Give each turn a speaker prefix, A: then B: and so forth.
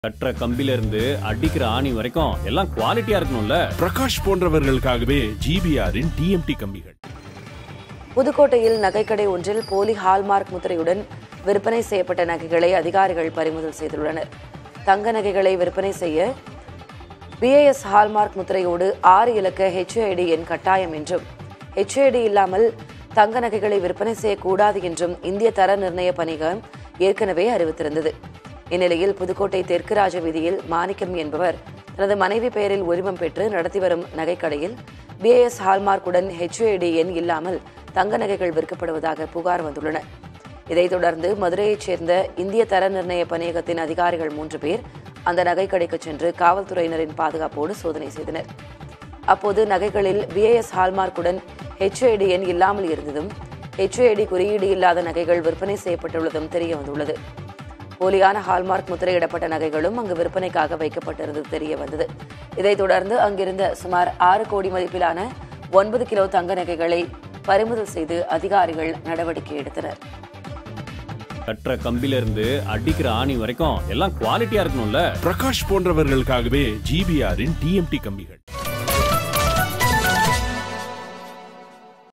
A: கட்டுற கம்பில இருந்து அடிக்கிற ஆணி வரைக்கும் எல்லாம் குவாலிட்டியா இருக்கணும்ல
B: பிரகாஷ் போன்றவர்களுக்காகவே ஜிபிஆரின் டிஎம்டி கம்பிகள்
C: புதுக்கோட்டையில் நகைக்கடை ஒன்றில் போலி ஹால்மார்க் முத்திரையுடன் விற்பனை செய்யப்பட்ட நகைகளை அதிகாரிகள் பறிமுதல் செய்துள்ளனர் தங்க நகைகளை விற்பனை செய்ய பிஏஎஸ் ஹால்மார்க் முத்திரையோடு ஆறு இலக்க ஹெச்ஐடி எண் கட்டாயம் என்றும் ஹெச்ஐடி இல்லாமல் தங்க நகைகளை விற்பனை செய்யக்கூடாது என்றும் இந்திய தர நிர்ணய பணிகம் ஏற்கனவே அறிவித்திருந்தது இந்நிலையில் புதுக்கோட்டை தெற்கு ராஜ வீதியில் மாணிக்கம் என்பவர் தனது மனைவி பெயரில் உரிமம் பெற்று நடத்தி வரும் நகைக்கடையில் பிஏஎஸ் ஹால்மார்க்குடன் ஹெச்ஐடி எண் இல்லாமல் தங்க நகைகள் விற்கப்படுவதாக புகார் வந்துள்ளன இதைத் தொடர்ந்து மதுரையைச் சேர்ந்த இந்திய தர நிர்ணய பணியகத்தின் அதிகாரிகள் மூன்று பேர் அந்த நகைக்கடைக்கு சென்று காவல்துறையினரின் பாதுகாப்போடு சோதனை செய்தனர் அப்போது நகைகளில் பிஏஎஸ் ஹால்மார்க்குடன் ஹெச்ஐடி எண் இல்லாமல் இருந்ததும் ஹெச்ஐடி குறியீடு இல்லாத நகைகள் விற்பனை செய்யப்பட்டுள்ளதும் தெரிய வந்துள்ளது போலியான ஹால்மார்க் முத்திரையிடப்பட்ட நகைகளும் அங்கு விற்பனைக்காக வைக்கப்பட்டிருந்தது தெரிய வந்தது இதைத் தொடர்ந்து அங்கிருந்த சுமார் ஆறு கோடி மதிப்பிலான ஒன்பது கிலோ தங்க நகைகளை பறிமுதல் செய்து அதிகாரிகள் நடவடிக்கை எடுத்தனர்
A: கட்டுற கம்பில இருந்து அடிக்கிற ஆணி வரைக்கும் எல்லாம் குவாலிட்டியா இருக்கணும்ல
B: பிரகாஷ் போன்றவர்களுக்காகவே ஜிபிஆரின் டிஎம்டி கம்பிகள்